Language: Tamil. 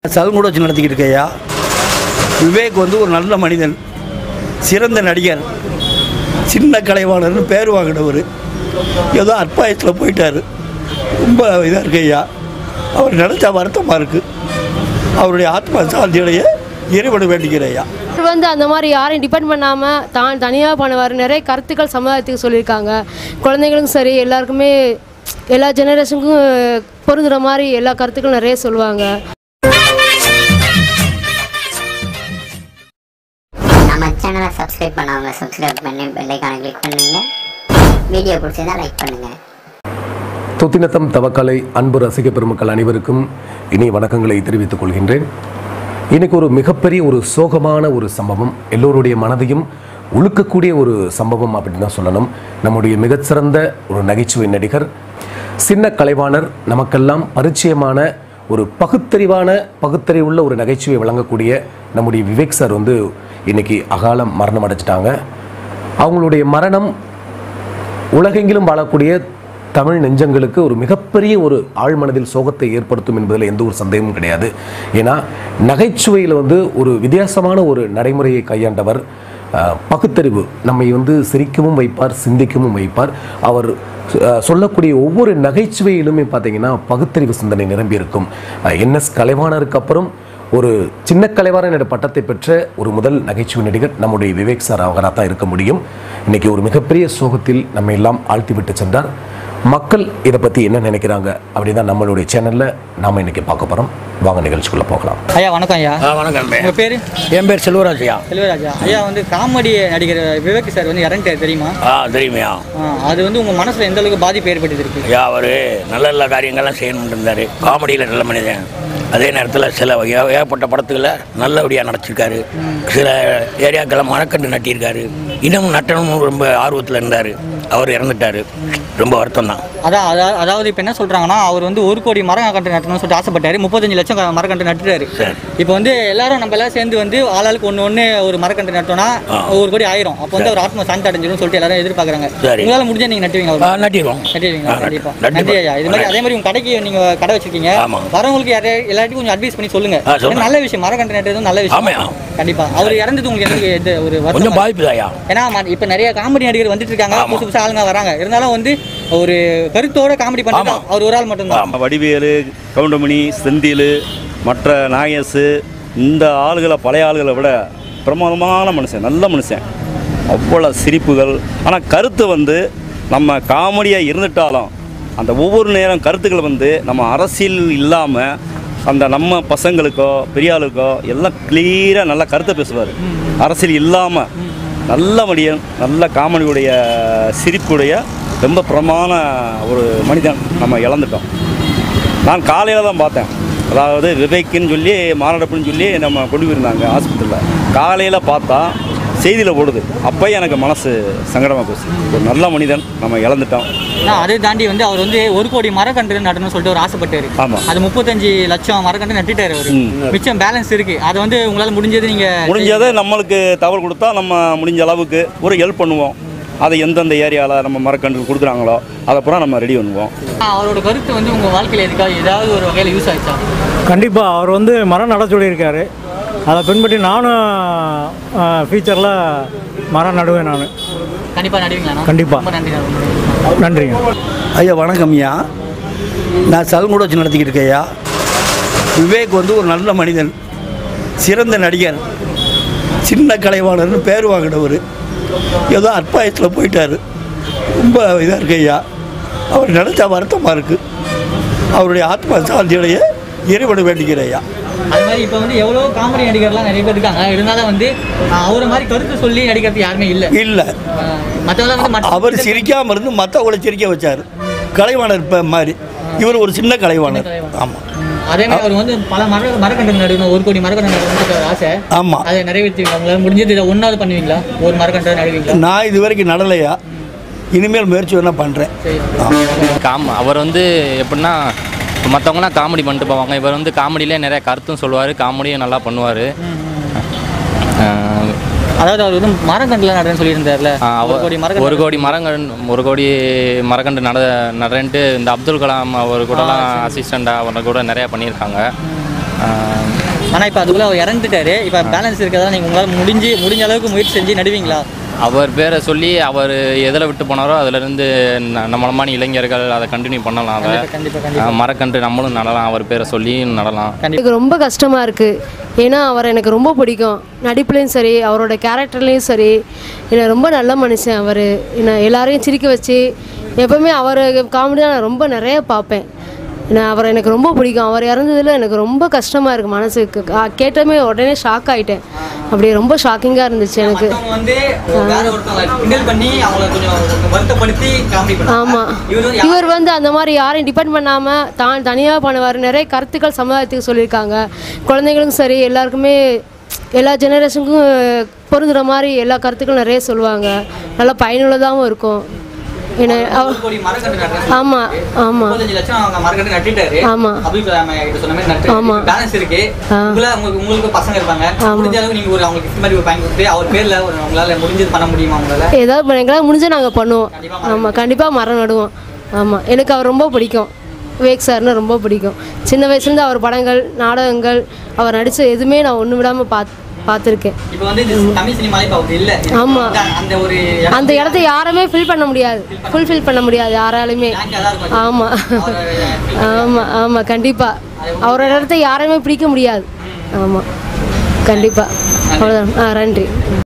சல்குட வச்சு நடத்திக்கிட்டு இருக்கையா விவேக் வந்து ஒரு நல்ல மனிதன் சிறந்த நடிகர் சின்ன கலைவாணர்னு பேர் வாங்கினவர் ஏதோ அற்பாயத்தில் போயிட்டார் ரொம்ப இதாக இருக்கையா அவர் நினச்சா வருத்தமாக இருக்குது அவருடைய ஆத்மா சாந்தியடைய இறைவனை வேண்டிக்கிறையா அவர் வந்து அந்த மாதிரி யாரையும் டிபெண்ட் பண்ணாமல் தான் தனியாக பண்ணுவார் நிறைய கருத்துக்கள் சமுதாயத்துக்கு சொல்லியிருக்காங்க குழந்தைங்களுக்கும் சரி எல்லாருக்குமே எல்லா ஜெனரேஷனுக்கும் பொருந்துற மாதிரி எல்லா கருத்துக்களும் நிறைய சொல்லுவாங்க நம்ம சேனலை சப்ஸ்கிரைப் பண்ணாம சப்ஸ்கிரைப் பண்ணி பெல்லைக்கான கிளிக் பண்ணுங்க வீடியோ பிடிச்சதா லைக் பண்ணுங்க தொத்தினத்தம் தவக்கலை அன்பு ரசிக பெருமக்கள் அனைவருக்கும் இனிய வணக்கங்களை தெரிவித்துக் கொள்கின்றேன் இன்னைக்கு ஒரு மிகப்பெரிய ஒரு சோகமான ஒரு சம்பவம் எல்லோருடைய மனதையும் உழுக்கக்கூடிய ஒரு சம்பவம் அப்படின்னு தான் சொல்லணும் நம்முடைய மிகச்சிறந்த ஒரு நகைச்சுவை நடிகர் சின்ன கலைவாணர் நமக்கெல்லாம் பரிச்சயமான ஒரு பகுத்தறிவான பகுத்தறிவுள்ள ஒரு நகைச்சுவை வழங்கக்கூடிய நம்முடைய விவேக் சார் வந்து இன்னைக்கு அகாலம் மரணம் அடைச்சிட்டாங்க அவங்களுடைய மரணம் உலகெங்கிலும் வாழக்கூடிய தமிழ் நெஞ்சங்களுக்கு ஒரு மிகப்பெரிய ஒரு ஆழ்மனதில் சோகத்தை ஏற்படுத்தும் என்பதில் எந்த ஒரு சந்தேகமும் கிடையாது ஏன்னா நகைச்சுவையில் வந்து ஒரு வித்தியாசமான ஒரு நடைமுறையை கையாண்டவர் அஹ், பகுத்தறிவு நம்மை வந்து சிரிக்கவும் வைப்பார் சிந்திக்கவும் வைப்பார் அவர் அஹ், சொல்லக்கூடிய ஒவ்வொரு நகைச்சுவையிலுமே பார்த்தீங்கன்னா பகுத்தறிவு சிந்தனை நிரம்பி இருக்கும் என்எஸ் கலைவாணருக்கு அப்புறம் ஒரு சின்ன கலைவாரன் என்ற பட்டத்தை பெற்ற ஒரு முதல் நகைச்சுவை நடிகர் நம்முடைய விவேக் சார் அவராக தான் இருக்க முடியும் இன்னைக்கு ஒரு மிகப்பெரிய சோகத்தில் நம்ம எல்லாம் ஆழ்த்தி விட்டு சென்றார் மக்கள் இதை பற்றி என்ன நினைக்கிறாங்க அப்படின்னு தான் நம்மளுடைய சேனலில் நாம் இன்னைக்கு பார்க்க போகிறோம் வாங்க நிகழ்ச்சிக்குள்ளே போகலாம் ஐயா வணக்கம் ஐயா வணக்கம் உங்க பேரு என் பேர் செல்வராஜையா செல்வராஜா ஐயா வந்து காமெடி நடிகர் விவேக் சார் வந்து இறந்துட்டார் தெரியுமா ஆ தெரியுமையா ஆ, அது வந்து உங்க மனசுல எந்த அளவுக்கு பாதிப்பு ஏற்படுத்தி இருக்கு ஐயா அவர் நல்ல நல்ல காரியங்கள்லாம் செய்யணும்னு இருந்தார் காமெடியில் நல்ல மனிதன் அதே நேரத்தில் சில ஏ- ஏகப்பட்ட படத்துகளை நல்லபடியாக நடிச்சிருக்காரு சில ஏரியாக்களை மரக்கண்டு நட்டியிருக்காரு இன்னமும் நட்டணும்னு ரொம்ப ஆர்வத்தில் இருந்தார் அவர் இறந்துட்டார் ரொம்ப வருத்தம் தான் அதான் அதா- அதாவது இப்போ என்ன சொல்றாங்கன்னா அவர் வந்து ஒரு கோடி மரம் கன்று நட்டணும்னு சொல்லிட்டு ஆசைப்பட்டாரு முப்பத்தஞ்சு லட்சம் க- மரக்கன்று நட்டுட்டாரு சரி. இப்போ வந்து எல்லாரும் நம்ம எல்லாம் சேர்ந்து வந்து ஆளாளுக்கு ஒன்று ஒன்று ஒரு மரக்கன்று நட்டோம்னா ஆ. ஒரு கோடி ஆயிரும் அப்போ வந்து அவர் ஆத்மா சாந்தி அடைஞ்சிரும் சொல்லிட்டு எல்லாரும் எதிர்பார்க்குறாங்க சரி. உங்களால் முடிஞ்சா நீங்க நட்டுவீங்களா ஆ, நட்டிடுவோம் நட்டிடுவீங்களா ஆ, கண்டிப்பா நட்டு- நன்றி ஐயா இது மாதிரி நட்டு- அதே மாதிரி உங்க கடைக்கு நீங்க கடை வச்சிருக்கீங்க ஆமா. வரவங்களுக்கு யாரே எல்லாருக்கும் கொஞ்சம் அட்வைஸ் பண்ணி சொல்லுங்க ஆ, சொல்றேன். ஏன்னா நல்ல விஷயம் மரக்கன்று நட்டுறது நல்ல விஷயம் ஆமாய்யா. கண்டிப்பா அவர் இறந்தது உங்களுக்கு எந்த எந்த ஒரு கொஞ்சம் வருத்தமா? பாதிப்பு தாயா ஏன்னா ம- இப்ப நிறைய காமெடி நடிகர் வந்துட்டு இருக்காங்க ஆமா. புதுசு புதுசு ஆளுங்க வராங்க இருந்தாலும் வந்து ஒரு கருத்தோட காமெடி பண்றது ஆமா. அவர் ஒரு ஆள் மட்டும்தான் வடிவேலு கவுண்டமணி செந்தில் மற்ற நாயசு இந்த ஆளுகளை பழைய ஆளுகளை விட பிரமாதமான மனுஷன் நல்ல மனுஷன் அவ்வளோ சிரிப்புகள் ஆனால் கருத்து வந்து நம்ம காமெடியாக இருந்துட்டாலும் அந்த ஒவ்வொரு நேரம் கருத்துக்கள் வந்து நம்ம அரசியல் இல்லாமல் அந்த நம்ம பசங்களுக்கோ பெரிய ஆளுக்கோ எல்லாம் கிளியராக நல்ல கருத்தை பேசுவார் அரசியல் இல்லாமல் நல்ல மடியன் நல்ல காமெடியுடைய சிரிப்புடைய ரொம்ப பிரமாண ஒரு மனிதன் நம்ம இழந்துட்டோம் நான் காலையில் தான் பார்த்தேன் அதாவது விவேக்குன்னு சொல்லி மாரடைப்புன்னு சொல்லி நம்ம கொண்டு போயிருந்தாங்க ஆஸ்பத்திரியில் காலையில் பார்த்தா செய்தியில் போடுது அப்போ எனக்கு மனசு சங்கடமாக போச்சு ஒரு நல்ல மனிதன் நம்ம இழந்துட்டோம் ஆனா, அதை தாண்டி வந்து அவர் வந்து ஒரு கோடி மரக்கன்று நடணும்னு சொல்லிட்டு ஒரு ஆசைப்பட்டாரு ஆமா. அது முப்பத்தஞ்சு லட்சம் மரக்கன்று நட்டுட்டாரு அவரு ம். மிச்சம் பேலன்ஸ் இருக்கு அதை வந்து உங்களால முடிஞ்சது நீங்க முடிஞ்சதை நம்மளுக்கு தகவல் கொடுத்தா நம்ம முடிஞ்ச அளவுக்கு ஒரு ஹெல்ப் பண்ணுவோம் அதை எந்தெந்த ஏரியாவில் நம்ம மரக்கன்று கொடுக்குறாங்களோ அதை பூரா நம்ம ரெடி பண்ணுவோம் அவரோட கருத்து வந்து உங்க வாழ்க்கையில எதுக்காக ஏதாவது ஒரு வகையில யூஸ் ஆயிடுச்சா கண்டிப்பாக அவர் வந்து மரம் நட சொல்லியிருக்காரு அதை பின்பற்றி நானும் ஃபியூச்சரில் மரம் நடுவேன் நான் கண்டிப்பா நடுவீங்களா கண்டிப்பா. ரொம்ப நன்றி ரொம்ப நன்றி. நன்றிங்க ஐயா வணக்கம்யா நான் சல்குட வச்சு நடத்திக்கிட்டு இருக்கையா விவேக் வந்து ஒரு நல்ல மனிதன் சிறந்த நடிகர் சின்ன கலைவாணர்னு பேர் வாங்கினவர் ஏதோ அற்பாயத்தில் போயிட்டார் ரொம்ப இதாக இருக்கையா அவர் நினச்சா வருத்தமாக இருக்குது அவருடைய ஆத்மா சாந்தியடைய இறைவனை வேண்டிக்கிறையா அது மாதிரி இப்போ வந்து எவ்வளோ காமெடி நடிகர்லாம் நிறைய பேர் இருக்காங்க இருந்தாலும் வந்து ஆஹ், அவரை மாதிரி கருத்து சொல்லி நடிக்கிறது யாருமே இல்லை இல்லை மற்றவங்க வந்து மற்ற- அவர் சிரிக்காமல் இருந்து மற்றவங்களை சிரிக்க வச்சார் கலைவாணர் இப்போ மாதிரி இவர் ஒரு சின்ன கலைவாணர் ஆமாம் அதே மாதிரி அவர் வந்து பல மர மரக்கன்று நடுக்கணும் ஒரு கோடி மரக்கன்று நடுக்கணும் ஆசை ஆமாம் அதை நிறைவேற்றுவீங்களா உங்களால் முடிஞ்சது இதை ஒன்றாவது பண்ணுவீங்களா ஒரு மரக்கன்று நடுவீங்களா நான் இது வரைக்கும் நடலையா இனிமேல் முயற்சி வேணா பண்ணுறேன் சரி காம் அவர் வந்து எப்படின்னா மற்றவங்களாம் காமெடி பண்ணிட்டு போவாங்க இவர் வந்து காமெடியிலே நிறைய கருத்தும் சொல்லுவார் காமெடியும் நல்லா பண்ணுவார் அதாவது அவர் வந்து மரக்கன்றுல நடுறேன்னு சொல்லியிருந்தார்ல ஒரு கோடி மரக்கன்று ஒரு கோடி மரங்கள் ஒரு கோடி மரக்கன்று நட நடன்ட்டு இந்த அப்துல் கலாம் அவர் கூடலாம் அசிஸ்டண்டாக அவர் கூட நிறையா பண்ணியிருக்காங்க ஆஹ் ஆனால் இப்போ அதுக்குள்ளே அவர் இறந்துட்டாரு இப்போ பேலன்ஸ் இருக்கிறதா நீங்கள் உங்களால் முடிஞ்சு முடிஞ்ச அளவுக்கு முயற்சி செஞ்சு நடுவீங்களா அவர் பேரை சொல்லி அவர் எதில் விட்டு போனாரோ அதுலேருந்து நம்மளமான இளைஞர்கள் அதை கண்டினியூ பண்ணலாம் அதை கண்டிப்பாக கண்டிப்பாக ஆஹ் மரக்கன்று நம்மளும் நடலாம் அவர் பேரை சொல்லி நடலாம் எனக்கு ரொம்ப கஷ்டமாக இருக்குது ஏன்னா அவரை எனக்கு ரொம்ப பிடிக்கும் நடிப்புலேயும் சரி அவரோட கேரக்டர்லேயும் சரி என்ன ரொம்ப நல்ல மனுஷன் அவர் என்ன எல்லாரையும் சிரிக்க வச்சு எப்பவுமே அவர் காமெடி தான் நான் ரொம்ப நிறைய பார்ப்பேன் நான் அவரை எனக்கு ரொம்ப பிடிக்கும் அவர் இறந்ததில் எனக்கு ரொம்ப கஷ்டமாக இருக்குது மனசுக்கு கா- கேட்டமே உடனே ஷாக் ஆகிட்டேன் அப்படியே ரொம்ப ஷாக்கிங்காக இருந்துச்சு எனக்கு மத்தவங்க வந்து வேற ஒருத்தவங்க கிண்டல் பண்ணி அவங்கள கொஞ்சம் வருத்தப்படுத்தி காமெடி பண்ணாங்க ஆமாம் இவர் வந்து இவர் வந்து அந்த மாதிரி யாரையும் டிபெண்ட் பண்ணாமல் தான் தனியாக பண்ணுவார் நிறைய கருத்துக்கள் சமுதாயத்துக்கு சொல்லியிருக்காங்க குழந்தைங்களுக்கும் சரி எல்லாருக்குமே எல்லா ஜெனரேஷனுக்கும் பொருந்துகிற மாதிரி எல்லா கருத்துக்களும் நிறைய சொல்லுவாங்க நல்லா பயனுள்ளதாகவும் இருக்கும் என்ன அவ- ஒரு கோடி மரக்கன்று நடுறாங்க ஆமாம் ஆமாம் முப்பத்தஞ்சு லட்சம் அவங்க மரக்கன்று நட்டிட்டாரு ஆமா. அப்துல் கலாம் ஐயா கிட்ட சொன்ன மாதிரி நட்டு ஆமா. பேலன்ஸ் இருக்கு ஆ. உங்களை உங்களுக்கு உங்களுக்கு பசங்க இருப்பாங்க ஆமா. முடிஞ்ச அளவுக்கு நீங்க ஒரு அவங்களுக்கு gift மாதிரி ஒரு வாங்கி கொடுத்து அவர் பேர்ல ஒரு உங்களால முடிஞ்சது பண்ண முடியுமா உங்களால ஏதாவது பண்ண- எங்களால் முடிஞ்சால் நாங்கள் பண்ணுவோம் ஆமாம் கண்டிப்பாக மரம் நடுவோம் ஆமாம் எனக்கு அவர் ரொம்ப பிடிக்கும் விவேக் சார்னு ரொம்ப பிடிக்கும் சின்ன வயசுலேருந்து அவர் படங்கள் நாடகங்கள் அவர் நடித்த எதுவுமே நான் ஒன்று விடாமல் பார்த்து பார்த்துருக்கேன் இப்போ வந்து இந்த தமிழ் சினிமால இப்போ அவர் இல்ல ஆமா. அந்த ஒரு அந்த இடத்த யாருமே ஃபில் பண்ண முடியாது ஃபுல்ஃபில் பண்ண முடியாது யாராலுமே ஆமாம் ஆமாம் ஆமாம் கண்டிப்பாக அவரோட இடத்த யாருமே பிடிக்க முடியாது ஆமாம் கண்டிப்பாக அவ்வளோதான் ஆ நன்றி